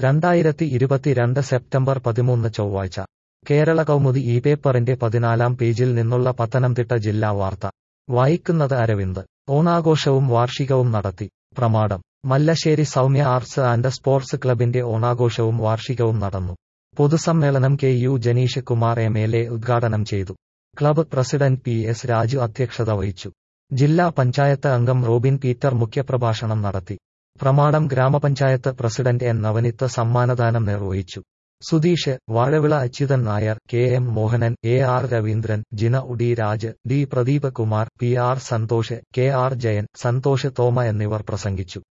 രണ്ടായിരത്തി ഇരുപത്തിരണ്ട് സെപ്റ്റംബർ പതിമൂന്ന് ചൊവ്വാഴ്ച കേരള കൗമുദി ഈ പേപ്പറിന്റെ പതിനാലാം പേജിൽ നിന്നുള്ള പത്തനംതിട്ട ജില്ലാ വാർത്ത വായിക്കുന്നത് അരവിന്ദ് ഓണാഘോഷവും വാർഷികവും നടത്തി Pramadam Mallassery Soumya arts and sports ക്ലബിന്റെ ഓണാഘോഷവും വാർഷികവും നടന്നു പൊതുസമ്മേളനം K U Janeesh Kumar M L A ഉദ്ഘാടനം ചെയ്തു club president P S Raju അധ്യക്ഷത വഹിച്ചു ജില്ലാ പഞ്ചായത്ത് അംഗം റോബിൻ പീറ്റർ മുഖ്യപ്രഭാഷണം നടത്തി പ്രമാടം ഗ്രാമപഞ്ചായത്ത് പ്രസിഡന്റ് എൻ നവനിത്ത് സമ്മാനദാനം നിർവഹിച്ചു Sudheesh Vazhavila Achuthan Nair K M Mohanan A R Raveendran Jina ഉഡി Raj D Pradeep Kumar P R Santhosh K R Jayan Santhosh Thoma എന്നിവർ പ്രസംഗിച്ചു